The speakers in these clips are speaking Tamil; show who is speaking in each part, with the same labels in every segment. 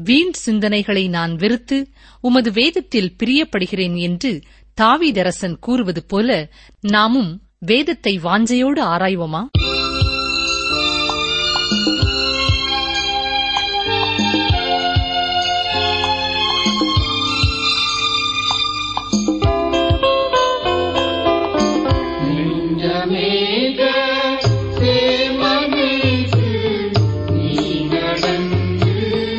Speaker 1: வீண் சிந்தனைகளை நான் வெறுத்து உமது வேதத்தில் பிரியப்படுகிறேன் என்று தாவீதரசன் கூறுவது போல நாமும் வேதத்தை வாஞ்சையோடு ஆராய்வோமா
Speaker 2: நெஞ்சமேக சேமனிக்கு நீ நடந்து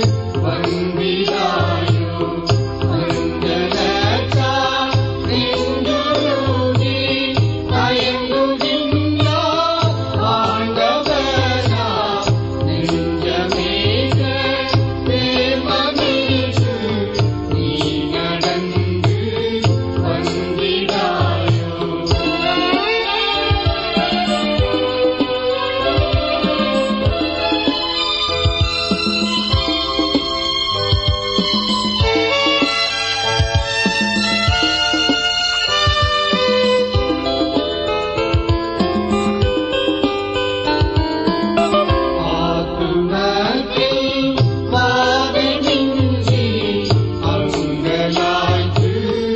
Speaker 2: வந்திடாயோ அந்தலச்சா நெஞ்சுருகி தயங்குகின்றா ஆண்டவனா நெஞ்சமேக சேமனிக்கு நீ நடந்து வந்திடாயோ ஆத்துமத்தில் வாதமின்றி அங்கலாய்த்து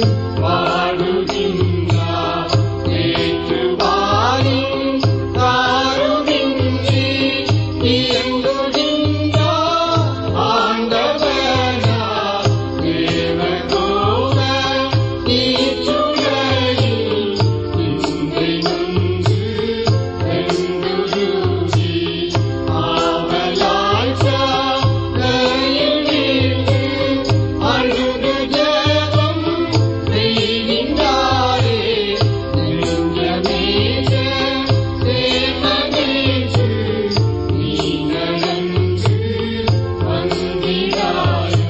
Speaker 2: வாழுகின்றார். ஏற்றுவாரின் காருமின்றி இயங்குகின்றார். ஆண்டவனார் தேவதூத தீச்சுடரில் இன்றை நொந்து வெந்துருகி ஆவலாய்ச்சா கையில் வீழ்ந்து அழுது ஜெபம் செய்கின்றாரே நெஞ்சமேக தேவனேசு நீ நடந்து வந்திடாயோ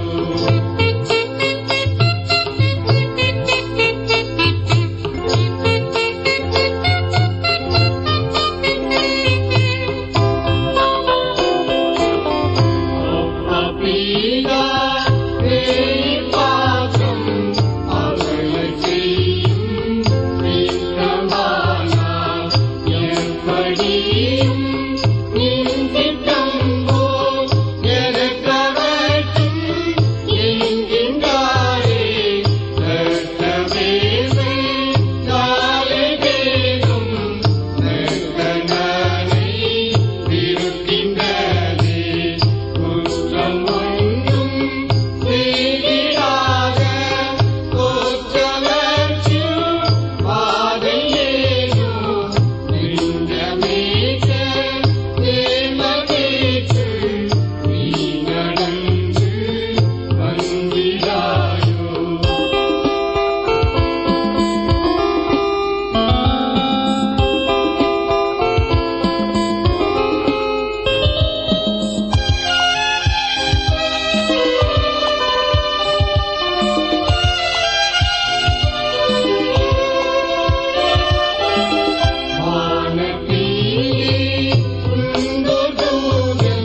Speaker 2: அப்பீடா பேய்பாசம் அவளைச் செய்யும் பிரியமானா எப்படியும் நின் திட்டம் போல் எனக்கவற்றும் என்கின்றாரே கர்த்தவேசை காலை தேடும் நெருக்கனனை இருக்கின்றதே குற்றம் ஒன்றும் செய்திடாத கோச்சலட்சியம் பாதையேனோ நெஞ்சமேக தேமதேற்று நீ நடந்து வந்திடாயோ வானத்தீயே சுந்ததூதன்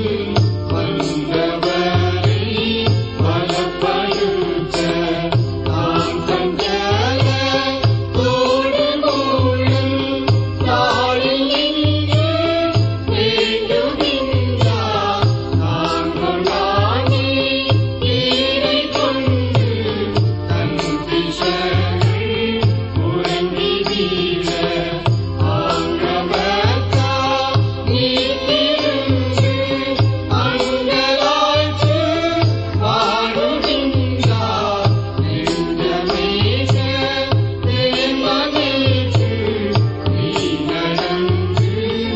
Speaker 2: வந்தவரை வலப்படுத்த நான் சஞ்சல கோடு மூலம் தாழில் நின்று வேண்டுகின்றார் நான் கொண்டாடி ஈரை கொண்டு தன் திசைகள் உறங்கி வீழ ஆங்கமத்தா நீத்திருந்து அங்கலாய்த்து வாழுகின்றார் நெஞ்சமேக தேமனேற்று நீ நடந்து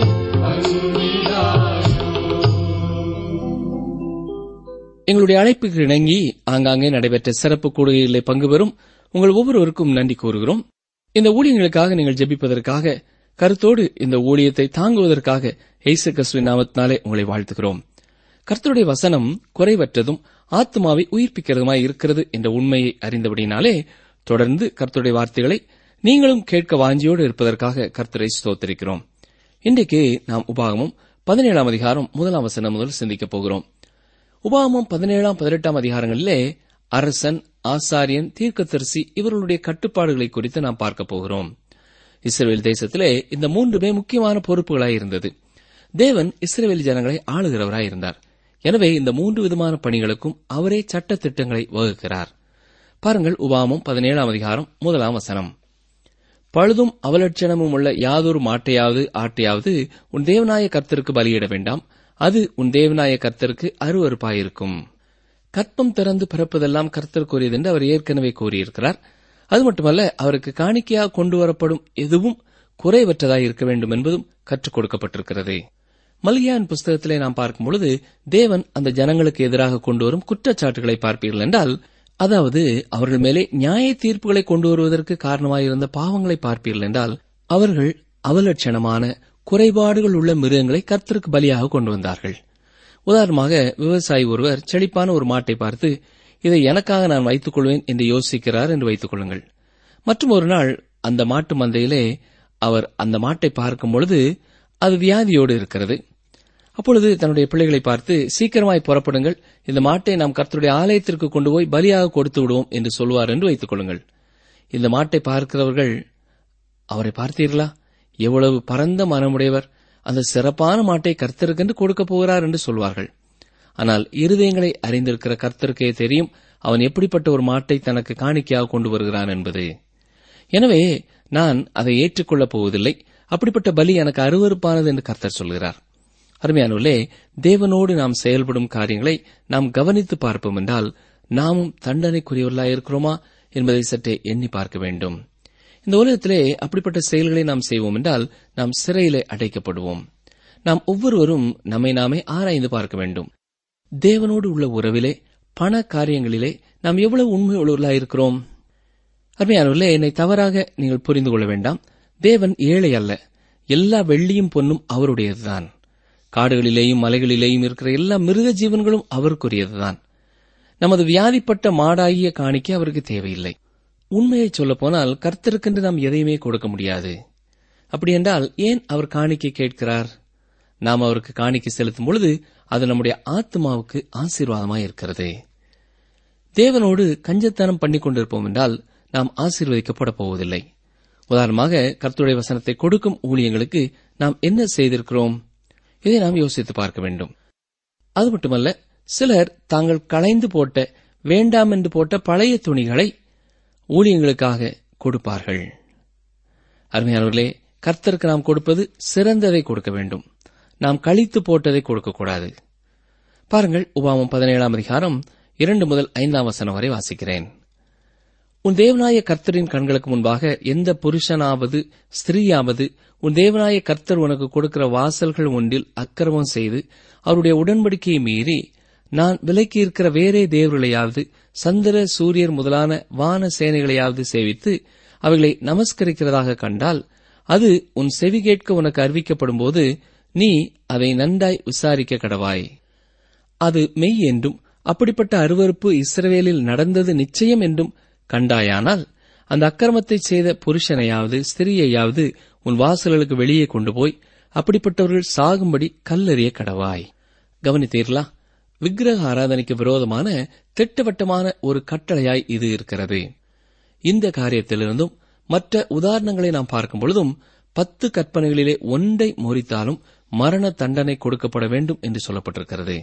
Speaker 2: வந்திடாயோ
Speaker 3: எங்களுடைய அழைப்புக்கு இணங்கி ஆங்காங்கே நடைபெற்ற சிறப்பு கூடுகைகளில் பங்கு பெறும் உங்கள் ஒவ்வொருவருக்கும் நன்றி கூறுகிறோம் இந்த ஊழியங்களுக்காக நீங்கள் ஜெபிப்பதற்காக கருத்தோடு இந்த ஊழியத்தை தாங்குவதற்காக இயேசு கிறிஸ்துவின் நாமத்தினாலே உங்களை வாழ்த்துகிறோம் கர்த்தருடைய வசனம் குறைவற்றதும் ஆத்மாவை உயிர்ப்பிக்கிறதுமாய் இருக்கிறது என்ற உண்மையை அறிந்தபடினாலே தொடர்ந்து கர்த்தருடைய வார்த்தைகளை நீங்களும் கேட்க வாஞ்சியோடு இருப்பதற்காக கர்த்தரை ஸ்தோத்திரிக்கிறோம் இன்றைக்கு நாம் உபாகமும் பதினேழாம் அதிகாரம் முதலாம் வசனம் முதல் சிந்திக்கப் போகிறோம் உபாகமம் பதினேழாம் பதினெட்டாம் அதிகாரங்களிலே அரசன் ஆசாரியன் தீர்க்கதரிசி இவர்களுடைய கட்டுப்பாடுகளை குறித்து நாம் பார்க்க போகிறோம் இஸ்ரேல் தேசத்திலே இந்த மூன்றுமே முக்கியமான பொறுப்புகளாய் இருந்தது தேவன் இஸ்ரேல் ஜனங்களை ஆளுகிறவராய் இருந்தார் எனவே இந்த மூன்று விதமான பணிகளுக்கும் அவரே சட்ட திட்டங்களை வகுக்கிறார் பாருங்கள் உபாமம் பதினேழாம் அதிகாரம் முதலாம் வசனம் பழுதும் அவலட்சணமும் உள்ள யாதொரு மாட்டையாவது ஆட்டையாவது உன் தேவனாய கர்த்தருக்கு பலியிட வேண்டாம் அது உன் தேவனாய கர்த்தருக்கு அருவருப்பாயிருக்கும் கற்பம் திறந்து பிறப்பதெல்லாம் கர்த்தருக்குரியது என்று அவர் ஏற்கனவே கூறியிருக்கிறார் அது மட்டுமல்ல அவருக்கு காணிக்கையாக கொண்டு வரப்படும் எதுவும் குறைவற்றதாய் இருக்க வேண்டும் என்பதும் கற்றுக் கொடுக்கப்பட்டிருக்கிறது மல்கியான் புஸ்தகத்திலே நாம் பார்க்கும் பொழுது தேவன் அந்த ஜனங்களுக்கு எதிராக கொண்டு வரும் குற்றச்சாட்டுகளை பார்ப்பீர்கள் என்றால் அதாவது அவர்கள் மேலே நியாய தீர்ப்புகளை கொண்டு வருவதற்கு காரணமாயிருந்த பாவங்களை பார்ப்பீர்கள் என்றால் அவர்கள் அவலட்சணமான குறைபாடுகள் உள்ள மிருகங்களை கர்த்தருக்கு பலியாக கொண்டு வந்தார்கள் உதாரணமாக விவசாயி ஒருவர் செழிப்பான ஒரு மாட்டை பார்த்து இதை எனக்காக நான் வைத்துக் கொள்வேன் என்று யோசிக்கிறார் என்று வைத்துக் கொள்ளுங்கள் மற்றும் ஒரு நாள் அந்த மாட்டு மந்தையிலே அவர் அந்த மாட்டை பார்க்கும் பொழுது அது வியாதியோடு இருக்கிறது அப்பொழுது தன்னுடைய பிள்ளைகளை பார்த்து சீக்கிரமாய் புறப்படுங்கள் இந்த மாட்டை நாம் கர்த்தருடைய ஆலயத்திற்கு கொண்டு போய் பலியாக கொடுத்து விடுவோம் என்று சொல்வார் என்று வைத்துக் கொள்ளுங்கள் இந்த மாட்டை பார்க்கிறவர்கள் அவரை பார்த்தீர்களா எவ்வளவு பரந்த மனமுடையவர் அந்த சிறப்பான மாட்டை கர்த்தருக்கென்று கொடுக்கப் போகிறார் என்று சொல்வார்கள் ஆனால் இருதயங்களை அறிந்திருக்கிற கர்த்தருக்கே தெரியும் அவன் எப்படிப்பட்ட ஒரு மாட்டை தனக்கு காணிக்கையாக கொண்டு வருகிறான் என்பது எனவே நான் அதை ஏற்றுக்கொள்ளப் போவதில்லை அப்படிப்பட்ட பலி எனக்கு அருவருப்பானது என்று கர்த்தர் சொல்கிறார் அருமையானவர்களே தேவனோடு நாம் செயல்படும் காரியங்களை நாம் கவனித்து பார்ப்போம் என்றால் நாமும் தண்டனைக்குரியவர்களாக இருக்கிறோமா என்பதை சற்றே எண்ணி பார்க்க வேண்டும் இந்த உலகத்திலே அப்படிப்பட்ட செயல்களை நாம் செய்வோம் என்றால் நாம் சிறையிலே அடைக்கப்படுவோம் நாம் ஒவ்வொருவரும் நம்மை நாமே ஆராய்ந்து பார்க்க வேண்டும் தேவனோடு உள்ள உறவிலே பண காரியங்களிலே நாம் எவ்வளவு உண்மை உள்ளவர்களாக இருக்கிறோம் அருமையானவர்களே என்னை தவறாக நீங்கள் புரிந்து கொள்ள வேண்டாம் தேவன் ஏழை அல்ல எல்லா வெள்ளியும் பொன்னும் அவருடையதுதான் காடுகளிலேயும் மலைகளிலேயும் இருக்கிற எல்லா மிருக ஜீவன்களும் அவருக்குரியதுதான் நமது வியாதிப்பட்ட மாடாகிய காணிக்க அவருக்கு தேவையில்லை உண்மையை சொல்லப்போனால் கர்த்தருக்கென்று நாம் எதையுமே கொடுக்க முடியாது அப்படியென்றால் ஏன் அவர் காணிக்கை கேட்கிறார் நாம் அவருக்கு காணிக்கை செலுத்தும் பொழுது அது நம்முடைய ஆத்மாவுக்கு ஆசீர்வாதமாய் இருக்கிறது தேவனோடு கஞ்சத்தனம் பண்ணிக் கொண்டிருப்போம் என்றால் நாம் ஆசீர்வதிக்கப்பட போவதில்லை உதாரணமாக கர்த்தருடைய வசனத்தை கொடுக்கும் ஊழியங்களுக்கு நாம் என்ன செய்திருக்கிறோம் இதை நாம் யோசித்து பார்க்க வேண்டும் அது மட்டுமல்ல சிலர் தாங்கள் களைந்து போட்ட வேண்டாம் என்று போட்ட பழைய துணிகளை ஊழியங்களுக்காக கொடுப்பார்கள் அருமையானவர்களே கர்த்தருக்கு நாம் கொடுப்பது சிறந்ததை கொடுக்க வேண்டும் நாம் கழித்து போட்டதை கொடுக்கக்கூடாது பாருங்கள் உபாமம் பதினேழாம் அதிகாரம் இரண்டு முதல் ஐந்தாம் வசனம் வரை வாசிக்கிறேன் உன் தேவனாய கர்த்தரின் கண்களுக்கு முன்பாக எந்த புருஷனாவது ஸ்திரீயாவது உன் தேவனாய கர்த்தர் உனக்கு கொடுக்கிற வாசல்கள் ஒன்றில் அக்கிரமம் செய்து அவருடைய உடன்படிக்கையை மீறி நான் விலக்கி இருக்கிற வேறே தேவர்களையாவது சந்திர சூரியர் முதலான வான சேனைகளையாவது சேவித்து அவைகளை நமஸ்கரிக்கிறதாக கண்டால் அது உன் செவி கேட்க உனக்கு அறிவிக்கப்படும் போது நீ அதை நன்றாய் விசாரிக்க கடவாய் அது மெய் என்றும் அப்படிப்பட்ட அருவருப்பு இஸ்ரவேலில் நடந்தது நிச்சயம் என்றும் கண்டாயானால் அந்த அக்கிரமத்தை செய்த புருஷனையாவது ஸ்திரியையாவது உன் வாசல்களுக்கு வெளியே கொண்டு போய் அப்படிப்பட்டவர்கள் சாகும்படி கல்லெறிய கடவாய் கவனித்தீர்களா விக்கிரக ஆராதனைக்கு விரோதமான திட்டவட்டமான ஒரு கட்டளையாய் இது இருக்கிறது இந்த காரியத்திலிருந்தும் மற்ற உதாரணங்களை நாம் பார்க்கும் பொழுதும் பத்து கற்பனைகளிலே ஒன்றை முறித்தாலும் மரண தண்டனை கொடுக்கப்பட வேண்டும் என்று சொல்லப்பட்டிருக்கிறது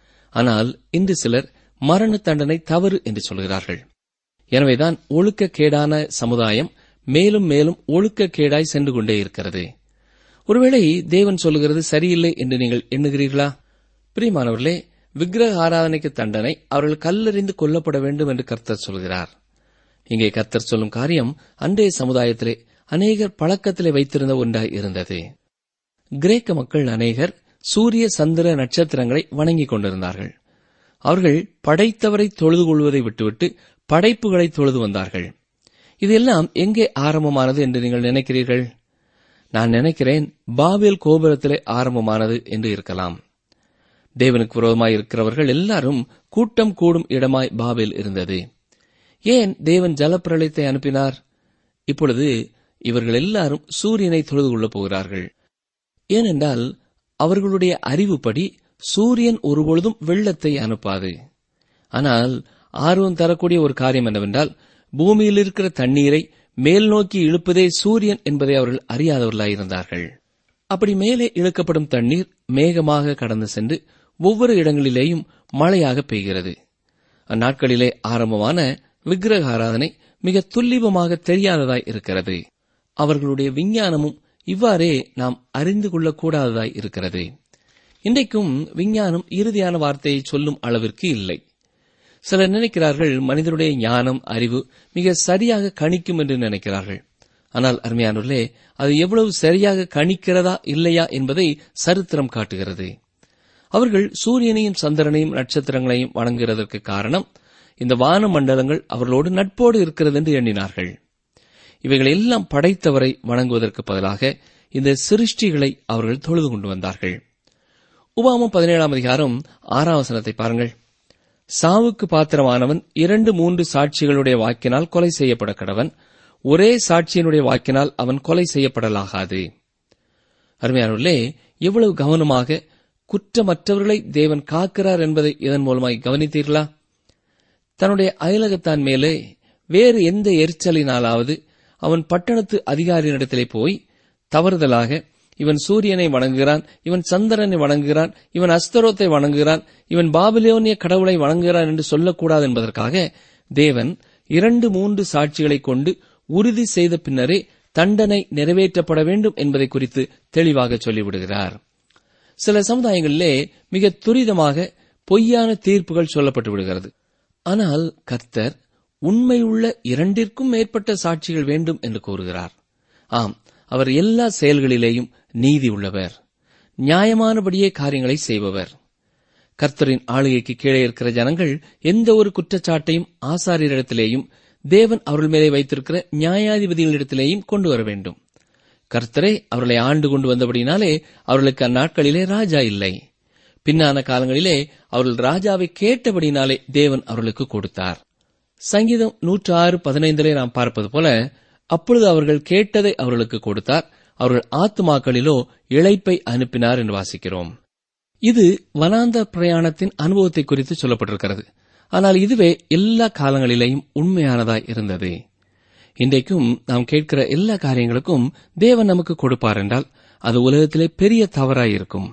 Speaker 3: ஆனால் இன்று சிலர் மரண தண்டனை தவறு என்று சொல்கிறார்கள் எனவேதான் ஒழுக்கக்கேடான சமுதாயம் மேலும் மேலும் ஒழுக்கக்கேடாய் சென்று கொண்டே இருக்கிறது ஒருவேளை தேவன் சொல்லுகிறது சரியில்லை என்று நீங்கள் எண்ணுகிறீர்களா பிரியமானவர்களே விக்கிரக ஆராதனைக்கு தண்டனை அவர்கள் கல்லறிந்து கொல்லப்பட வேண்டும் என்று கர்த்தர் சொல்கிறார் இங்கே கர்த்தர் சொல்லும் காரியம் அன்றைய சமுதாயத்திலே அநேகர் பழக்கத்திலே வைத்திருந்த ஒன்றாய் இருந்தது கிரேக்க மக்கள் அநேகர் சூரிய சந்திர நட்சத்திரங்களை வணங்கிக் கொண்டிருந்தார்கள் அவர்கள் படைத்தவரை தொழுது கொள்வதை விட்டுவிட்டு படைப்புகளை தொழுது வந்தார்கள் இதெல்லாம் எங்கே ஆரம்பமானது என்று நீங்கள் நினைக்கிறீர்கள் நான் நினைக்கிறேன் பாபேல் கோபுரத்திலே ஆரம்பமானது என்று இருக்கலாம் தேவனுக்கு விரோதமாய் இருக்கிறவர்கள் எல்லாரும் கூட்டம் கூடும் இடமாய் பாபேல் இருந்தது ஏன் தேவன் ஜலப்பிரளயத்தை அனுப்பினார் இப்பொழுது இவர்கள் எல்லாரும் சூரியனை தொழுது கொள்ளப் போகிறார்கள் ஏனென்றால் அவர்களுடைய அறிவுப்படி சூரியன் ஒருபொழுதும் வெள்ளத்தை அனுப்பாது ஆனால் ஆர்வம் தரக்கூடிய ஒரு காரியம் என்னவென்றால் பூமியில் இருக்கிற தண்ணீரை மேல் நோக்கி இழுப்பதே சூரியன் என்பதை அவர்கள் அறியாதவர்களாயிருந்தார்கள் அப்படி மேலே இழுக்கப்படும் தண்ணீர் மேகமாக கடந்து சென்று ஒவ்வொரு இடங்களிலேயும் மழையாக பெய்கிறது அந்நாட்களிலே ஆரம்பமான விக்கிரக ஆராதனை மிக துல்லிபமாக தெரியாததாய் இருக்கிறது அவர்களுடைய விஞ்ஞானமும் இவ்வாறே நாம் அறிந்து கொள்ளக்கூடாததாய் இருக்கிறது இன்றைக்கும் விஞ்ஞானம் இறுதியான வார்த்தையை சொல்லும் அளவிற்கு இல்லை சிலர் நினைக்கிறார்கள் மனிதனுடைய ஞானம் அறிவு மிக சரியாக கணிக்கும் என்று நினைக்கிறார்கள் ஆனால் அருமையானவர்களே அது எவ்வளவு சரியாக கணிக்கிறதா இல்லையா என்பதை சரித்திரம் காட்டுகிறது அவர்கள் சூரியனையும் சந்திரனையும் நட்சத்திரங்களையும் வணங்குகிறதற்கு காரணம் இந்த வான மண்டலங்கள் அவர்களோடு நட்போடு இருக்கிறது என்று எண்ணினார்கள் இவைகள் எல்லாம் படைத்தவரை வணங்குவதற்கு பதிலாக இந்த சிருஷ்டிகளை அவர்கள் தொழுது கொண்டு வந்தார்கள் உபாமம் பதினேழாம் அதிகாரம் ஆறாம் வசனத்தை பாருங்கள் சாவுக்கு பாத்திரமானவன் இரண்டு மூன்று சாட்சிகளுடைய வாக்கினால் கொலை செய்யப்பட கடவன் ஒரே சாட்சியினுடைய வாக்கினால் அவன் கொலை செய்யப்படலாகாது அருமையானவர்களே எவ்வளவு கவனமாக குற்றமற்றவர்களை தேவன் காக்கிறார் என்பதை இதன் மூலமாய் கவனித்தீர்களா தன்னுடைய அயலகத்தான் மேலே வேறு எந்த எரிச்சலினாலாவது அவன் பட்டணத்து அதிகாரியினிடத்திலே போய் தவறுதலாக இவன் சூரியனை வணங்குகிறான் இவன் சந்திரனை வணங்குகிறான் இவன் அஸ்தரோத்தை வணங்குகிறான் இவன் பாபிலோனிய கடவுளை வணங்குகிறான் என்று சொல்லக்கூடாது என்பதற்காக தேவன் இரண்டு மூன்று சாட்சிகளை கொண்டு உறுதி செய்த பின்னரே தண்டனை நிறைவேற்றப்பட வேண்டும் என்பதை குறித்து தெளிவாக சொல்லிவிடுகிறார் சில சமுதாயங்களிலே மிக துரிதமாக பொய்யான தீர்ப்புகள் சொல்லப்பட்டு விடுகிறது ஆனால் கர்த்தர் உண்மையுள்ள இரண்டிற்கும் மேற்பட்ட சாட்சிகள் வேண்டும் என்று கூறுகிறார் ஆம் அவர் எல்லா செயல்களிலேயும் நீதி உள்ளவர் நியாயமானபடியே காரியங்களை செய்பவர் கர்த்தரின் ஆளுகைக்கு கீழே இருக்கிற ஜனங்கள் எந்த ஒரு குற்றச்சாட்டையும் ஆசாரியரிடத்திலேயும் தேவன் அவர்கள் மேலே வைத்திருக்கிற நியாயாதிபதிகளிடத்திலேயும் கொண்டு வர வேண்டும் கர்த்தரே அவர்களை ஆண்டு கொண்டு வந்தபடினாலே அவர்களுக்கு அந்நாட்களிலே ராஜா இல்லை பின்னான காலங்களிலே அவர்கள் ராஜாவை கேட்டபடினாலே தேவன் அவர்களுக்கு கொடுத்தார் சங்கீதம் நூற்று ஆறு பதினைந்திலே நாம் பார்ப்பது போல அப்பொழுது அவர்கள் கேட்டதை அவர்களுக்கு கொடுத்தார் அவர்கள் ஆத்துமாக்களிலோ இழைப்பை அனுப்பினார் என்று வாசிக்கிறோம் இது வனாந்த பிரயாணத்தின் அனுபவத்தை குறித்து சொல்லப்பட்டிருக்கிறது ஆனால் இதுவே எல்லா காலங்களிலேயும் உண்மையானதாய் இருந்தது இன்றைக்கும் நாம் கேட்கிற எல்லா காரியங்களுக்கும் தேவன் நமக்கு கொடுப்பார் என்றால் அது உலகத்திலே பெரிய தவறாய் இருக்கும்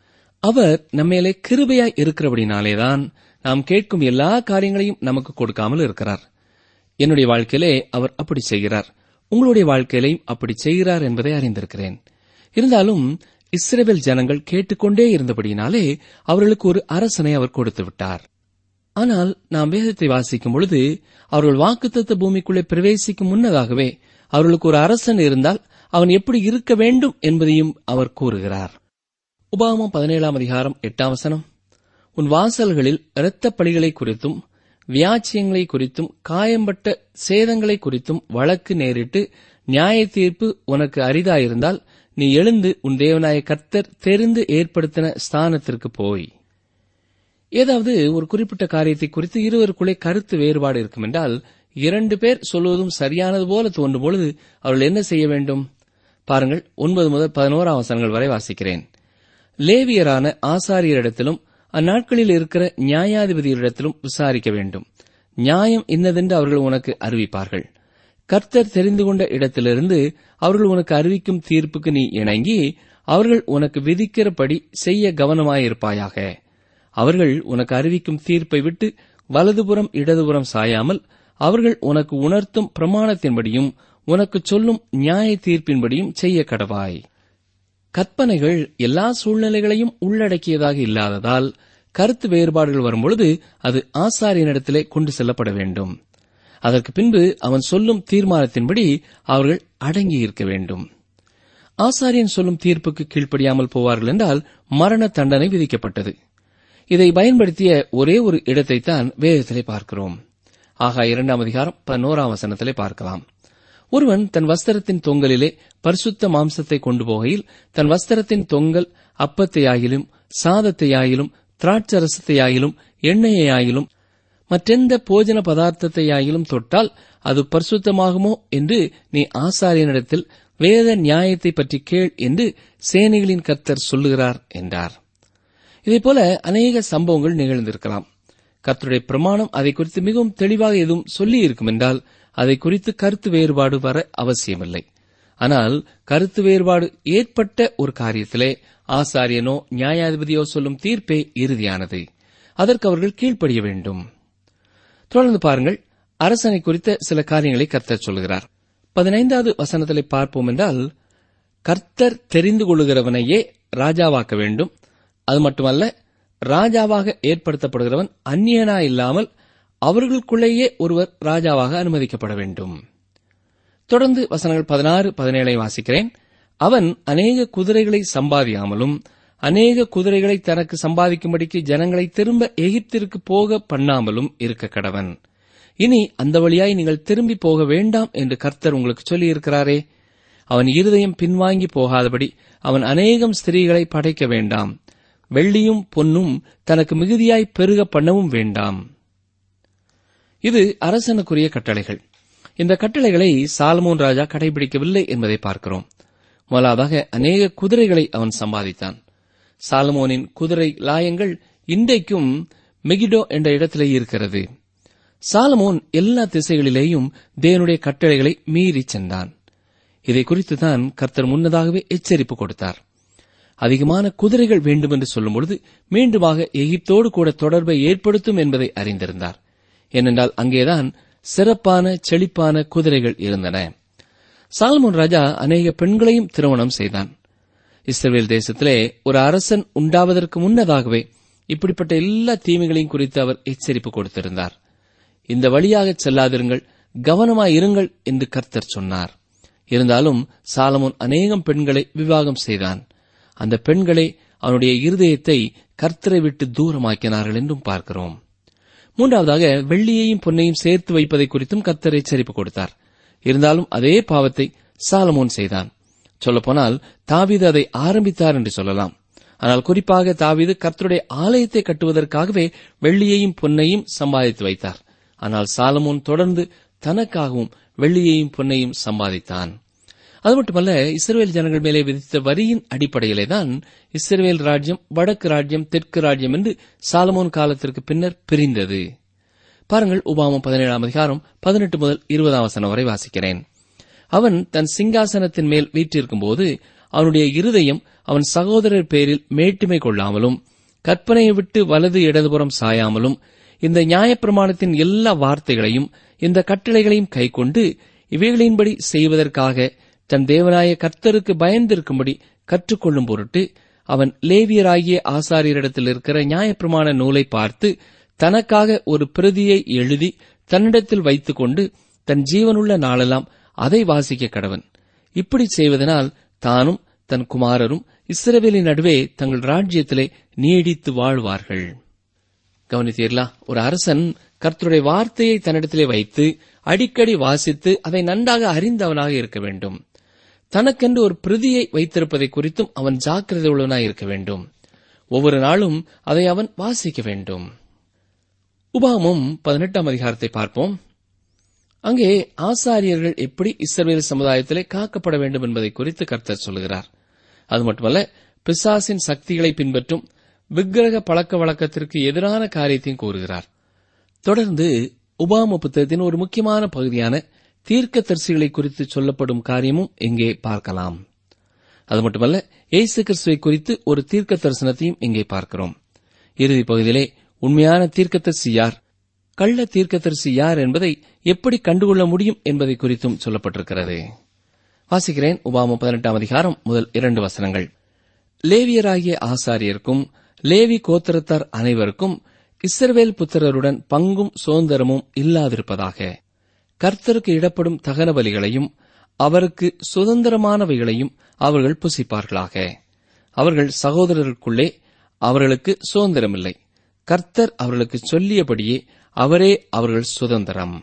Speaker 3: அவர் நம்மேலே கிருபையாய் இருக்கிறபடினாலேதான் நாம் கேட்கும் எல்லா காரியங்களையும் நமக்கு கொடுக்காமல் இருக்கிறார் என்னுடைய வாழ்க்கையிலே அவர் அப்படி செய்கிறார் உங்களுடைய வாழ்க்கையிலையும் அப்படி செய்கிறார் என்பதை அறிந்திருக்கிறேன் இருந்தாலும் இஸ்ரேல் ஜனங்கள் கேட்டுக்கொண்டே இருந்தபடியினாலே அவர்களுக்கு ஒரு அரசனை அவர் கொடுத்து விட்டார் ஆனால் நாம் வேதத்தை வாசிக்கும் பொழுது அவர்கள் வாக்குத்தத்த பூமிக்குள்ளே பிரவேசிக்கும் முன்னதாகவே அவர்களுக்கு ஒரு அரசன் இருந்தால் அவன் எப்படி இருக்க வேண்டும் என்பதையும் அவர் கூறுகிறார் உபாமம் பதினேழாம் அதிகாரம் எட்டாம் வசனம் உன் வாசல்களில் இரத்தப் பலிகளை குறித்தும் வியாச்சியங்களை குறித்தும் காயம்பட்ட சேதங்களை குறித்தும் வழக்கு நேரிட்டு நியாய தீர்ப்பு உனக்கு அரிதாயிருந்தால் நீ எழுந்து உன் தேவனாய கர்த்தர் தெரிந்து ஏற்படுத்தின ஸ்தானத்திற்கு போய் ஏதாவது ஒரு குறிப்பிட்ட காரியத்தை குறித்து இருவருக்குள்ளே கருத்து வேறுபாடு இருக்கும் என்றால் இரண்டு பேர் சொல்வதும் சரியானது போல தோன்றும் பொழுது அவர்கள் என்ன செய்ய வேண்டும் பாருங்கள் ஒன்பது முதல் பதினோராம் வசனங்கள் வரை வாசிக்கிறேன் லேவியரான ஆசாரியரிடத்திலும் அந்நாட்களில் இருக்கிற நியாயாதிபதியரிடத்திலும் விசாரிக்க வேண்டும் நியாயம் இன்னதென்று அவர்கள் உனக்கு அறிவிப்பார்கள் கர்த்தர் தெரிந்து கொண்ட இடத்திலிருந்து அவர்கள் உனக்கு அறிவிக்கும் தீர்ப்புக்கு நீ இணங்கி அவர்கள் உனக்கு விதிக்கிறபடி செய்ய கவனமாயிருப்பாயாக அவர்கள் உனக்கு அறிவிக்கும் தீர்ப்பை விட்டு வலதுபுறம் இடதுபுறம் சாயாமல் அவர்கள் உனக்கு உணர்த்தும் பிரமாணத்தின்படியும் உனக்கு சொல்லும் நியாய தீர்ப்பின்படியும் செய்ய கடவாய் கற்பனைகள் எல்லா சூழ்நிலைகளையும் உள்ளடக்கியதாக இல்லாததால் கருத்து வேறுபாடுகள் வரும்பொழுது அது ஆசாரியனிடத்திலே கொண்டு செல்லப்பட வேண்டும் அதற்கு பின்பு அவன் சொல்லும் தீர்மானத்தின்படி அவர்கள் அடங்கி இருக்க வேண்டும் ஆசாரியன் சொல்லும் தீர்ப்புக்கு கீழ்ப்படியாமல் போவார்கள் என்றால் மரண தண்டனை விதிக்கப்பட்டது இதை பயன்படுத்திய ஒரே ஒரு இடத்தைத்தான் வேதத்திலே பார்க்கிறோம் ஆகா இரண்டாம் அதிகாரம் பதினோராம் வசனத்திலே பார்க்கலாம் ஒருவன் தன் வஸ்திரத்தின் தொங்கலிலே பரிசுத்த மாம்சத்தை கொண்டு போகையில் தன் வஸ்திரத்தின் தொங்கல் அப்பத்தையாயிலும் சாதத்தையாயிலும் திராட்சரசத்தையாயிலும் எண்ணெயையாயிலும் மற்றெந்த போஜன பதார்த்தத்தையாயிலும் தொட்டால் அது பரிசுத்தமாகுமோ என்று நீ ஆசாரியனிடத்தில் வேத நியாயத்தை பற்றி கேள் என்று சேனைகளின் கர்த்தர் சொல்லுகிறார் என்றார் இதேபோல அநேக சம்பவங்கள் நிகழ்ந்திருக்கலாம் கர்த்தருடைய பிரமாணம் அதை குறித்து மிகவும் தெளிவாக எதுவும் சொல்லி இருக்கும் என்றால் அதை குறித்து கருத்து வேறுபாடு வர அவசியமில்லை ஆனால் கருத்து வேறுபாடு ஏற்பட்ட ஒரு காரியத்திலே ஆசாரியனோ நியாயாதிபதியோ சொல்லும் தீர்ப்பே இறுதியானது அதற்கு அவர்கள் கீழ்ப்படிய வேண்டும் தொடர்ந்து பாருங்கள் அரசனை குறித்த சில காரியங்களை கர்த்தர் சொல்கிறார் பதினைந்தாவது வசனத்திலே பார்ப்போம் என்றால் கர்த்தர் தெரிந்து கொள்ளுகிறவனையே ராஜாவாக்க வேண்டும் அது மட்டுமல்ல ராஜாவாக ஏற்படுத்தப்படுகிறவன் அந்நியனா இல்லாமல் அவர்களுக்குள்ளேயே ஒருவர் ராஜாவாக அனுமதிக்கப்பட வேண்டும் தொடர்ந்து வசனங்கள் பதினாறு பதினேழை வாசிக்கிறேன் அவன் அநேக குதிரைகளை சம்பாதியாமலும் அநேக குதிரைகளை தனக்கு சம்பாதிக்கும்படிக்கு ஜனங்களை திரும்ப எகிப்திற்கு போக பண்ணாமலும் இருக்க கடவன் இனி அந்த வழியாய் நீங்கள் திரும்பி போக வேண்டாம் என்று கர்த்தர் உங்களுக்கு சொல்லியிருக்கிறாரே அவன் இருதயம் பின்வாங்கி போகாதபடி அவன் அநேகம் ஸ்திரீகளை படைக்க வேண்டாம் வெள்ளியும் பொன்னும் தனக்கு மிகுதியாய் பெருக பண்ணவும் வேண்டாம் இது அரசனுக்குரிய கட்டளைகள் இந்த கட்டளைகளை சாலமோன் ராஜா கடைபிடிக்கவில்லை என்பதை பார்க்கிறோம் முதலாவதாக அநேக குதிரைகளை அவன் சம்பாதித்தான் சாலமோனின் குதிரை லாயங்கள் இன்றைக்கும் மெகிடோ என்ற இடத்திலே இருக்கிறது சாலமோன் எல்லா திசைகளிலேயும் தேவனுடைய கட்டளைகளை மீறி சென்றான் இதை குறித்து தான் கர்த்தர் முன்னதாகவே எச்சரிப்பு கொடுத்தார் அதிகமான குதிரைகள் வேண்டும் என்று சொல்லும்பொழுது மீண்டுமாக எகிப்தோடு கூட தொடர்பை ஏற்படுத்தும் என்பதை அறிந்திருந்தார் ஏனென்றால் அங்கேதான் சிறப்பான செழிப்பான குதிரைகள் இருந்தன சாலமோன் ராஜா அநேக பெண்களையும் திருமணம் செய்தான் இஸ்ரேல் தேசத்திலே ஒரு அரசன் உண்டாவதற்கு முன்னதாகவே இப்படிப்பட்ட எல்லா தீமைகளையும் குறித்து அவர் எச்சரிப்பு கொடுத்திருந்தார் இந்த வழியாக செல்லாதிருங்கள் கவனமாயிருங்கள் என்று கர்த்தர் சொன்னார் இருந்தாலும் சாலமோன் அநேகம் பெண்களை விவாகம் செய்தான் அந்த பெண்களை அவனுடைய இருதயத்தை கர்த்தரை விட்டு தூரமாக்கினார்கள் என்றும் பார்க்கிறோம் மூன்றாவதாக வெள்ளியையும் பொன்னையும் சேர்த்து வைப்பதை குறித்தும் கர்த்தர் எச்சரிப்பு கொடுத்தார் இருந்தாலும் அதே பாவத்தை சாலமோன் செய்தான் சொல்லப்போனால் தாவீது அதை ஆரம்பித்தார் என்று சொல்லலாம் ஆனால் குறிப்பாக தாவீது கர்த்தருடைய ஆலயத்தை கட்டுவதற்காகவே வெள்ளியையும் பொன்னையும் சம்பாதித்து வைத்தார் ஆனால் சாலமோன் தொடர்ந்து தனக்காகவும் வெள்ளியையும் பொன்னையும் சம்பாதித்தான் அது மட்டுமல்ல இஸ்ரேல் ஜனங்கள் மேலே விதித்த வரியின் அடிப்படையிலே தான் இஸ்ரேல் ராஜ்யம் வடக்கு ராஜ்யம் தெற்கு ராஜ்யம் என்று சாலமோன் காலத்திற்கு பின்னர் பிரிந்தது பாருங்கள் உபாமம் பதினேழாம் அதிகாரம் பதினெட்டு முதல் இருபதாம் வசனம் வரை வாசிக்கிறேன் அவன் தன் சிங்காசனத்தின் மேல் வீற்றிருக்கும்போது அவனுடைய இருதயம் அவன் சகோதரர் பேரில் மேட்டுமை கொள்ளாமலும் கற்பனையை விட்டு வலது இடதுபுறம் சாயாமலும் இந்த நியாயப்பிரமாணத்தின் எல்லா வார்த்தைகளையும் இந்த கட்டளைகளையும் கைக்கொண்டு இவைகளின்படி செய்வதற்காக தன் தேவனாய கர்த்தருக்கு பயந்திருக்கும்படி கற்றுக்கொள்ளும் பொருட்டு அவன் லேவியராகிய ஆசாரியரிடத்தில் இருக்கிற நியாயப்பிரமாண நூலை பார்த்து தனக்காக ஒரு பிரதியை எழுதி தன்னிடத்தில் வைத்துக்கொண்டு தன் ஜீவனுள்ள நாளெல்லாம் அதை வாசிக்க கடவன் இப்படி செய்வதனால் தானும் தன் குமாரரும் இஸ்ரவேலின் நடுவே தங்கள் ராஜ்யத்திலே நீடித்து வாழ்வார்கள் கவனித்தீர்களா ஒரு அரசன் கர்த்தருடைய வார்த்தையை தன்னிடத்திலே வைத்து அடிக்கடி வாசித்து அதை நன்றாக அறிந்தவனாக இருக்க வேண்டும் தனக்கென்று ஒரு பிரதியை வைத்திருப்பதை குறித்தும் அவன் ஜாக்கிரதை உள்ளவனாய் இருக்க வேண்டும் ஒவ்வொரு நாளும் அதை அவன் வாசிக்க வேண்டும் உபாமம் பதினெட்டாம் அதிகாரத்தை பார்ப்போம் அங்கே ஆசாரியர்கள் எப்படி இஸ்ரவேல் சமுதாயத்திலே காக்கப்பட வேண்டும் என்பதை குறித்து கர்த்தர் சொல்கிறார் அது மட்டுமல்ல பிசாசின் சக்திகளை பின்பற்றும் விக்கிரக பழக்க வழக்கத்திற்கு எதிரான காரியத்தையும் கூறுகிறார் தொடர்ந்து உபாம புத்தகத்தின் ஒரு முக்கியமான பகுதியான தீர்க்க தரிசிகளை குறித்து சொல்லப்படும் காரியமும் இங்கே பார்க்கலாம் அது மட்டுமல்ல இயேசு கிறிஸ்துவை குறித்து ஒரு தீர்க்க தரிசனத்தையும் இங்கே பார்க்கிறோம் இறுதி பகுதியிலே உண்மையான தீர்க்கதரிசி யார் கள்ள தீர்க்கதரிசி யார் என்பதை எப்படி கண்டுகொள்ள முடியும் என்பதை குறித்தும் சொல்லப்பட்டிருக்கிறது வாசிக்கிறேன் உபாம பதினெட்டாம் அதிகாரம் முதல் இரண்டு வசனங்கள் லேவியராகிய ஆசாரியருக்கும் லேவி கோத்திரத்தார் அனைவருக்கும் இஸ்ரவேல் புத்திரருடன் பங்கும் சுதந்திரமும் இல்லாதிருப்பதாக கர்த்தருக்கு இடப்படும் தகன பலிகளையும் அவருக்கு சுதந்திரமானவைகளையும் அவர்கள் புசிப்பார்களாக அவர்கள் சகோதரருக்குள்ளே அவர்களுக்கு சுதந்திரமில்லை கர்த்தர் அவர்களுக்கு சொல்லியபடியே அவரே அவர்கள் சுதந்திரம்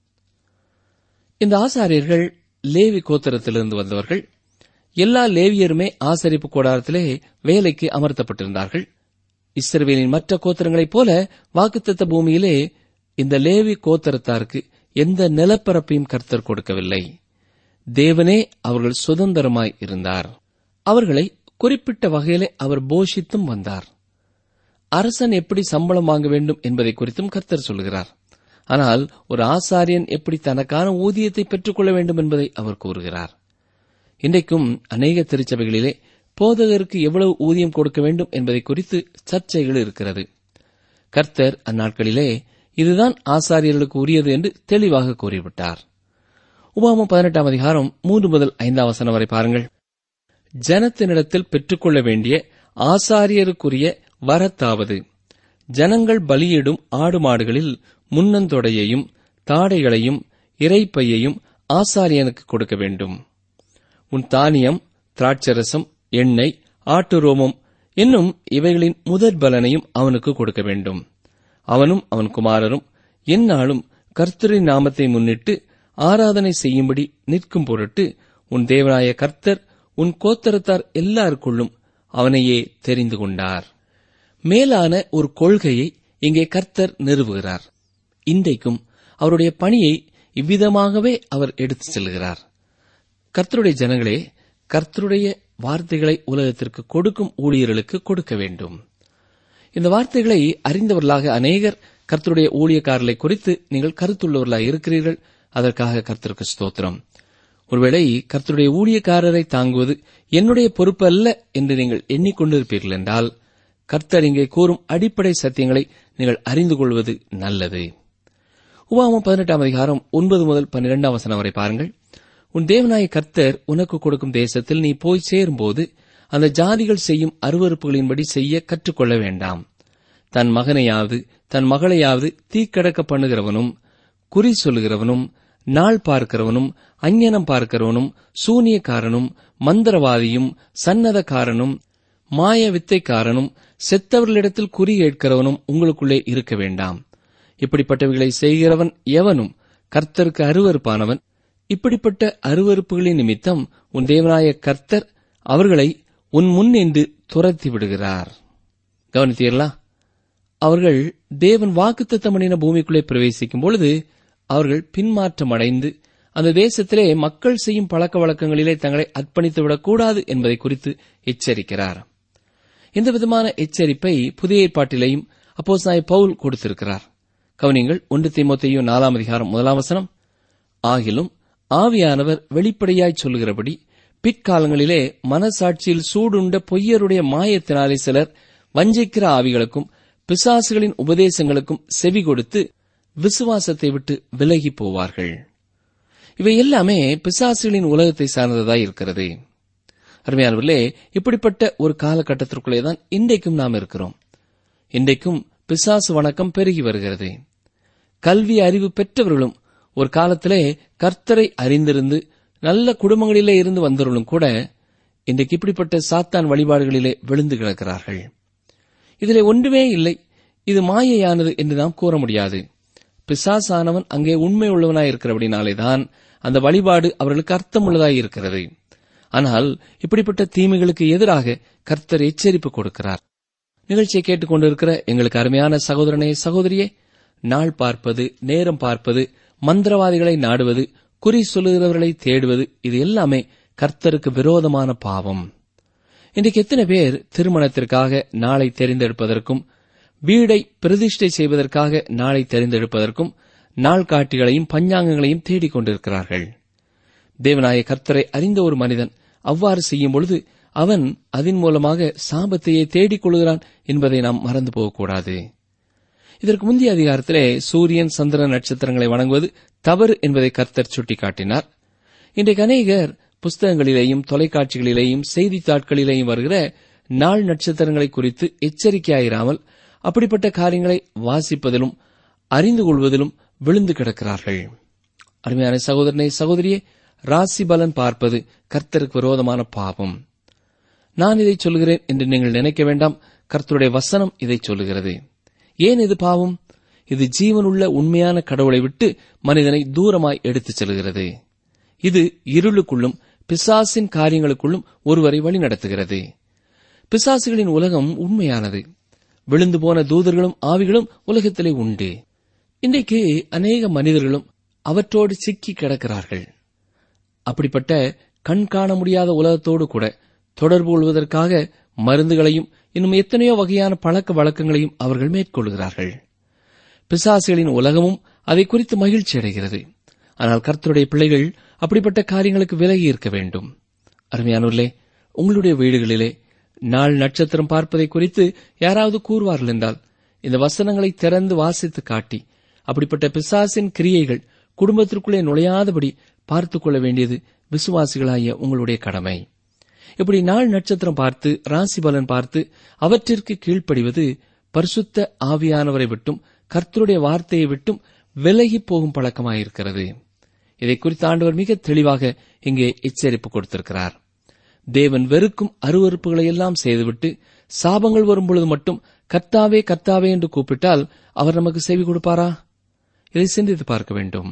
Speaker 3: இந்த ஆசாரியர்கள் லேவி கோத்திரத்திலிருந்து வந்தவர்கள் எல்லா லேவியருமே ஆசரிப்பு கூடாரத்திலே வேலைக்கு அமர்த்தப்பட்டிருந்தார்கள் இஸ்ரவேலின் மற்ற கோத்திரங்களைப் போல வாக்குத்தத்த பூமியிலே இந்த லேவி கோத்திரத்தாருக்கு எந்த நிலப்பரப்பையும் கர்த்தர் கொடுக்கவில்லை தேவனே அவர்கள் சுதந்திரமாய் இருந்தார் அவர்களை குறிப்பிட்ட வகையிலே அவர் போஷித்தும் வந்தார் அரசன் எப்படி சம்பளம் வாங்க வேண்டும் என்பதை குறித்தும் கர்த்தர் சொல்கிறார் ஆனால் ஒரு ஆசாரியன் எப்படி தனக்கான ஊதியத்தை பெற்றுக்கொள்ள வேண்டும் என்பதை அவர் கூறுகிறார் இன்றைக்கும் அநேக திருச்சபைகளிலே போதகருக்கு எவ்வளவு ஊதியம் கொடுக்க வேண்டும் என்பதை குறித்து சர்ச்சைகள் இருக்கிறது கர்த்தர் அந்நாட்களிலே இதுதான் ஆசாரியர்களுக்கு உரியது என்று தெளிவாக கூறிவிட்டார் உபாமம் பதினெட்டாம் அதிகாரம் மூன்று முதல் ஐந்தாம் வசனம் வரை பாருங்கள் ஜனத்தினிடத்தில் பெற்றுக்கொள்ள வேண்டிய ஆசாரியருக்குரிய வரத்தாவது ஜனங்கள் பலியிடும் ஆடு மாடுகளில் முன்னந்தொடையையும் தாடைகளையும் இறைப்பையையும் ஆசாரியனுக்கு கொடுக்க வேண்டும் உன் தானியம் திராட்சரசம் எண்ணெய் ஆட்டு ரோமம் என்னும் இவைகளின் முதற் பலனையும் அவனுக்கு கொடுக்க வேண்டும் அவனும் அவன் குமாரரும் எந்நாளும் கர்த்தரின் நாமத்தை முன்னிட்டு ஆராதனை செய்யும்படி நிற்கும் பொருட்டு உன் தேவனாய கர்த்தர் உன் கோத்தரத்தார் எல்லாருக்குள்ளும் அவனையே தெரிந்து கொண்டார் மேலான ஒரு கொள்கையை இங்கே கர்த்தர் நிறுவுகிறார் இன்றைக்கும் அவருடைய பணியை இவ்விதமாகவே அவர் எடுத்துச் செல்கிறார் கர்த்தருடைய ஜனங்களே கர்த்தருடைய வார்த்தைகளை உலகத்திற்கு கொடுக்கும் ஊழியர்களுக்கு கொடுக்க வேண்டும் இந்த வார்த்தைகளை அறிந்தவர்களாக அநேகர் கர்த்தருடைய ஊழியக்காரர்களை குறித்து நீங்கள் கருத்துள்ளவர்களாக இருக்கிறீர்கள் அதற்காக கர்த்தருக்கு ஸ்தோத்திரம் ஒருவேளை கர்த்தருடைய ஊழியக்காரரை தாங்குவது என்னுடைய பொறுப்பு அல்ல என்று நீங்கள் எண்ணிக்கொண்டிருப்பீர்கள் என்றால் கர்த்தர் இங்கே கூறும் அடிப்படை சத்தியங்களை நீங்கள் அறிந்து கொள்வது நல்லது உபாமம் பதினெட்டாம் அதிகாரம் ஒன்பது முதல் பன்னிரெண்டாம் வசனம் வரை பாருங்கள் உன் தேவனாய கர்த்தர் உனக்கு கொடுக்கும் தேசத்தில் நீ போய் சேரும்போது அந்த ஜாதிகள் செய்யும் அருவறுப்புகளின்படி செய்ய கற்றுக்கொள்ள வேண்டாம் தன் மகனையாவது தன் மகளையாவது தீக்கடக்க பண்ணுகிறவனும் குறி சொல்லுகிறவனும் நாள் பார்க்கிறவனும் அஞ்ஞனம் பார்க்கிறவனும் சூனியக்காரனும் மந்திரவாதியும் சன்னதக்காரனும் மாய வித்தைக்காரனும் செத்தவர்களிடத்தில் குறி கேட்கிறவனும் உங்களுக்குள்ளே இருக்க வேண்டாம் இப்படிப்பட்டவைகளை செய்கிறவன் எவனும் கர்த்தருக்கு அருவருப்பானவன் இப்படிப்பட்ட அருவருப்புகளின் நிமித்தம் உன் தேவனாய கர்த்தர் அவர்களை உன் முன் நின்று துரத்தி விடுகிறார் கவனித்தீர்களா அவர்கள் தேவன் வாக்குத்தத்தம் பண்ணின பூமிக்குள்ளே பிரவேசிக்கும் பொழுது அவர்கள் பின்மாற்றம் அடைந்து அந்த தேசத்திலே மக்கள் செய்யும் பழக்க வழக்கங்களிலே தங்களை அர்ப்பணித்துவிடக் கூடாது என்பதை குறித்து எச்சரிக்கிறார் இந்த விதமான எச்சரிப்பை புதிய ஏற்பாட்டிலேயும் அப்போஸ் பவுல் கொடுத்திருக்கிறார் கவனிங்கள் ஒன்று தீமோத்தேயும் நாலாம் அதிகாரம் முதலாம் வசனம் ஆகிலும் ஆவியானவர் வெளிப்படையாய் சொல்லுகிறபடி பிற்காலங்களிலே மனசாட்சியில் சூடுண்ட பொய்யருடைய மாயத்தினாலே சிலர் வஞ்சிக்கிற ஆவிகளுக்கும் பிசாசுகளின் உபதேசங்களுக்கும் செவி கொடுத்து விசுவாசத்தை விட்டு விலகி போவார்கள் இவை எல்லாமே பிசாசுகளின் உலகத்தை சார்ந்ததாய் இருக்கிறது அருமையானவர்களே இப்படிப்பட்ட ஒரு காலகட்டத்திற்குள்ளே தான் இன்றைக்கும் நாம் இருக்கிறோம் இன்றைக்கும் பிசாசு வணக்கம் பெருகி வருகிறது கல்வி அறிவு பெற்றவர்களும் ஒரு காலத்திலே கர்த்தரை அறிந்திருந்து நல்ல குடும்பங்களிலே இருந்து வந்தவர்களும் கூட இன்றைக்கு இப்படிப்பட்ட சாத்தான் வழிபாடுகளிலே விழுந்து கிடக்கிறார்கள் இதிலே ஒன்றுமே இல்லை இது மாயையானது என்று நாம் கூற முடியாது பிசாசானவன் அங்கே உண்மை உள்ளவனாய் இருக்கிறபடினாலேதான் அந்த வழிபாடு அவர்களுக்கு அர்த்தமுள்ளதாய் இருக்கிறது ஆனால் இப்படிப்பட்ட தீமைகளுக்கு எதிராக கர்த்தர் எச்சரிப்பு கொடுக்கிறார் நிகழ்ச்சியை கேட்டுக்கொண்டிருக்கிற எங்களுக்கு அருமையான சகோதரனே சகோதரியே நாள் பார்ப்பது நேரம் பார்ப்பது மந்திரவாதிகளை நாடுவது குறி சொல்லுகிறவர்களை தேடுவது இது எல்லாமே கர்த்தருக்கு விரோதமான பாவம் இன்றைக்கு எத்தனை பேர் திருமணத்திற்காக நாளை தெரிந்தெடுப்பதற்கும் வீடை பிரதிஷ்டை செய்வதற்காக நாளை தெரிந்தெடுப்பதற்கும் நாள் காட்டிகளையும் பஞ்சாங்கங்களையும் தேடிக் கொண்டிருக்கிறார்கள் தேவனாய கர்த்தரை அறிந்த ஒரு மனிதன் அவ்வாறு செய்யும் பொழுது அவன் அதன் மூலமாக சாபத்தையே தேடிக் கொள்கிறான் என்பதை நாம் மறந்து போகக்கூடாது இதற்கு முந்தைய அதிகாரத்திலே சூரியன் சந்திரன் நட்சத்திரங்களை வணங்குவது தவறு என்பதை கர்த்தர் சுட்டிக்காட்டினார் இன்றைக்கு அநேகர் புஸ்தகங்களிலேயும் தொலைக்காட்சிகளிலேயும் செய்தித்தாட்களிலேயும் வருகிற நாள் நட்சத்திரங்களை குறித்து எச்சரிக்கையாயிராமல் அப்படிப்பட்ட காரியங்களை வாசிப்பதிலும் அறிந்து கொள்வதிலும் விழுந்து கிடக்கிறார்கள் அருமையான சகோதரனை சகோதரியே ராசி பலன் பார்ப்பது கர்த்தருக்கு விரோதமான பாவம் நான் இதை சொல்கிறேன் என்று நீங்கள் நினைக்க வேண்டாம் கர்த்தருடைய வசனம் இதை சொல்லுகிறது ஏன் இது பாவம் இது ஜீவனுள்ள உண்மையான கடவுளை விட்டு மனிதனை தூரமாய் எடுத்துச் செல்கிறது இது இருளுக்குள்ளும் பிசாசின் காரியங்களுக்குள்ளும் ஒருவரை வழிநடத்துகிறது பிசாசுகளின் உலகம் உண்மையானது விழுந்து போன தூதர்களும் ஆவிகளும் உலகத்திலே உண்டு இன்றைக்கு அநேக மனிதர்களும் அவற்றோடு சிக்கி கிடக்கிறார்கள் அப்படிப்பட்ட கண் காண முடியாத உலகத்தோடு கூட தொடர்பு கொள்வதற்காக மருந்துகளையும் இன்னும் எத்தனையோ வகையான பழக்க வழக்கங்களையும் அவர்கள் மேற்கொள்கிறார்கள் பிசாசுகளின் உலகமும் அதை குறித்து மகிழ்ச்சி அடைகிறது ஆனால் கர்த்தருடைய பிள்ளைகள் அப்படிப்பட்ட காரியங்களுக்கு விலகி இருக்க வேண்டும் அருமையானூர்களே உங்களுடைய வீடுகளிலே நாள் நட்சத்திரம் பார்ப்பதை குறித்து யாராவது கூறுவார்கள் என்றால் இந்த வசனங்களை திறந்து வாசித்து காட்டி அப்படிப்பட்ட பிசாசின் கிரியைகள் குடும்பத்திற்குள்ளே நுழையாதபடி பார்த்துக் கொள்ள வேண்டியது விசுவாசிகளாகிய உங்களுடைய கடமை இப்படி நாள் நட்சத்திரம் பார்த்து ராசி பலன் பார்த்து அவற்றிற்கு கீழ்ப்படிவது பரிசுத்த ஆவியானவரை விட்டும் கர்த்தருடைய வார்த்தையை விட்டும் விலகி போகும் பழக்கமாயிருக்கிறது இதை குறித்து ஆண்டவர் மிக தெளிவாக இங்கே எச்சரிப்பு கொடுத்திருக்கிறார் தேவன் வெறுக்கும் அருவறுப்புகளை எல்லாம் செய்துவிட்டு சாபங்கள் வரும்பொழுது மட்டும் கர்த்தாவே கர்த்தாவே என்று கூப்பிட்டால் அவர் நமக்கு செவி கொடுப்பாரா இதை சிந்தித்து பார்க்க வேண்டும்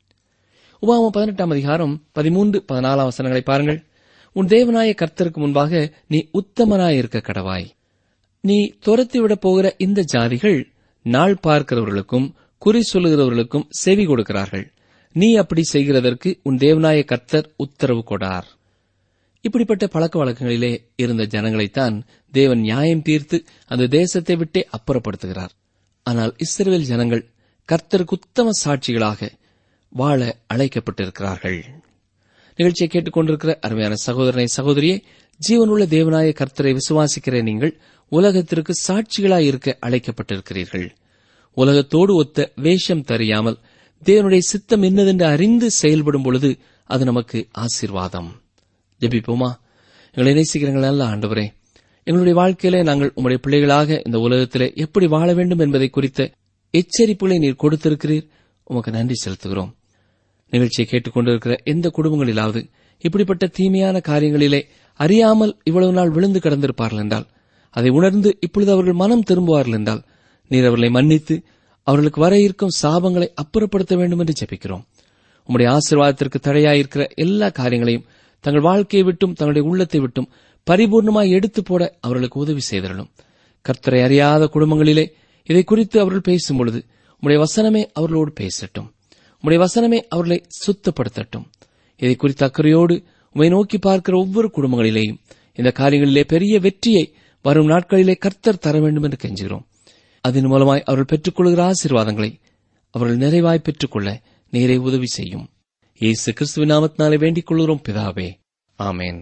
Speaker 3: உபாம பதினெட்டாம் அதிகாரம் பதிமூன்று பதினாலாம் வசனங்களை பாருங்கள் உன் தேவனாய கர்த்தருக்கு முன்பாக நீ உத்தமனாயிருக்க கடவாய் நீ துரத்திவிடப் போகிற இந்த ஜாதிகள் நாள் பார்க்கிறவர்களுக்கும் குறி சொல்லுகிறவர்களுக்கும் செவி கொடுக்கிறார்கள் நீ அப்படி செய்கிறதற்கு உன் தேவனாய கர்த்தர் உத்தரவு கொடார் இப்படிப்பட்ட பழக்க வழக்கங்களிலே இருந்த ஜனங்களைத்தான் தேவன் நியாயம் தீர்த்து அந்த தேசத்தை விட்டே அப்புறப்படுத்துகிறார் ஆனால் இஸ்ரவேல் ஜனங்கள் கர்த்தருக்கு உத்தம சாட்சிகளாக வாழ அழைக்கப்பட்டிருக்கிறார்கள் நிகழ்ச்சியை கேட்டுக்கொண்டிருக்கிற அருமையான சகோதரனை சகோதரியே ஜீவனுள்ள தேவனாய கர்த்தரை விசுவாசிக்கிற நீங்கள் உலகத்திற்கு சாட்சிகளாய் இருக்க அழைக்கப்பட்டிருக்கிறீர்கள் உலகத்தோடு ஒத்த வேஷம் தெரியாமல் தேவனுடைய சித்தம் என்னதென்று அறிந்து செயல்படும் பொழுது அது நமக்கு ஆசீர்வாதம் ஜெபிப்போமா எங்களை நேசிக்கிறீங்கள் நல்ல ஆண்டவரே எங்களுடைய வாழ்க்கையிலே நாங்கள் உம்முடைய பிள்ளைகளாக இந்த உலகத்திலே எப்படி வாழ வேண்டும் என்பதை குறித்த எச்சரிப்புகளை நீர் கொடுத்திருக்கிறீர் உமக்கு நன்றி செலுத்துகிறோம் நிகழ்ச்சியை கேட்டுக்கொண்டிருக்கிற எந்த குடும்பங்களிலாவது இப்படிப்பட்ட தீமையான காரியங்களிலே அறியாமல் இவ்வளவு நாள் விழுந்து கிடந்திருப்பார்கள் என்றால் அதை உணர்ந்து இப்பொழுது அவர்கள் மனம் திரும்புவார்கள் என்றால் நீர் அவர்களை மன்னித்து அவர்களுக்கு வர இருக்கும் சாபங்களை அப்புறப்படுத்த வேண்டும் என்று ஜெபிக்கிறோம் உம்முடைய ஆசீர்வாதத்திற்கு தடையாயிருக்கிற எல்லா காரியங்களையும் தங்கள் வாழ்க்கையை விட்டும் தங்களுடைய உள்ளத்தை விட்டும் பரிபூர்ணமாய் எடுத்து போட அவர்களுக்கு உதவி செய்திடணும் கர்த்தரை அறியாத குடும்பங்களிலே இதை குறித்து அவர்கள் பேசும் பொழுது உம்முடைய வசனமே அவர்களோடு பேசட்டும் உம்முடைய வசனமே அவர்களை சுத்தப்படுத்தட்டும் இதை குறித்த அக்கறையோடு உம்மை நோக்கி பார்க்கிற ஒவ்வொரு குடும்பங்களிலேயும் இந்த காரியங்களிலே பெரிய வெற்றியை வரும் நாட்களிலே கர்த்தர் தர வேண்டும் என்று கெஞ்சுகிறோம் அதன் மூலமாய் அவர்கள் பெற்றுக்கொள்கிற ஆசீர்வாதங்களை அவர்கள் நிறைவாய் பெற்றுக்கொள்ள நேரே உதவி செய்யும் இயேசு கிறிஸ்துவின் நாமத்தினாலே வேண்டிக் கொள்கிறோம் பிதாவே ஆமேன்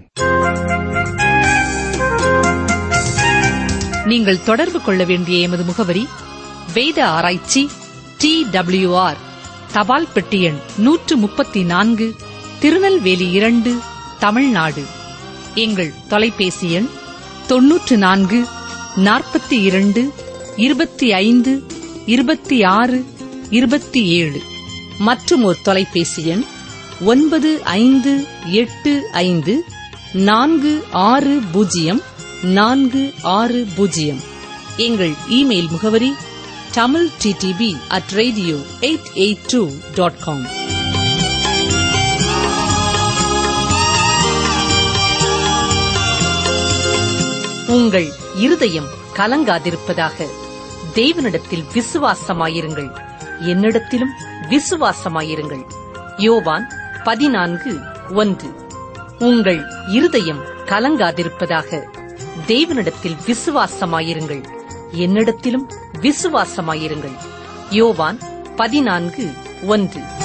Speaker 1: நீங்கள் தொடர்பு கொள்ள வேண்டிய எமது முகவரி வேத ஆராய்ச்சி டி ஆர் தபால் பெட்டி எண் நூற்று முப்பத்தி நான்கு திருநெல்வேலி இரண்டு தமிழ்நாடு எங்கள் தொலைபேசி எண் தொன்னூற்று நான்கு நாற்பத்தி இரண்டு இருபத்தி ஐந்து இருபத்தி ஆறு இருபத்தி ஏழு மற்றும் ஒரு தொலைபேசி எண் ஒன்பது ஐந்து எட்டு ஐந்து நான்கு ஆறு பூஜ்ஜியம் நான்கு ஆறு பூஜ்ஜியம் எங்கள் இமெயில் முகவரி Tamil DTP at radio eight eight two dot com உங்கள் இருதயம் கலங்காதிருப்பதாக தேவனிடத்தில் விசுவாசமாயிருங்கள் என்னிடத்திலும் விசுவாசமாயிருங்கள் யோவான் பதினான்கு ஒன்று உங்கள் இருதயம் கலங்காதிருப்பதாக தேவனிடத்தில் விசுவாசமாயிருங்கள் என்னிடத்திலும் விசுவாசமாயிருங்கள் யோவான் பதினான்கு ஒன்று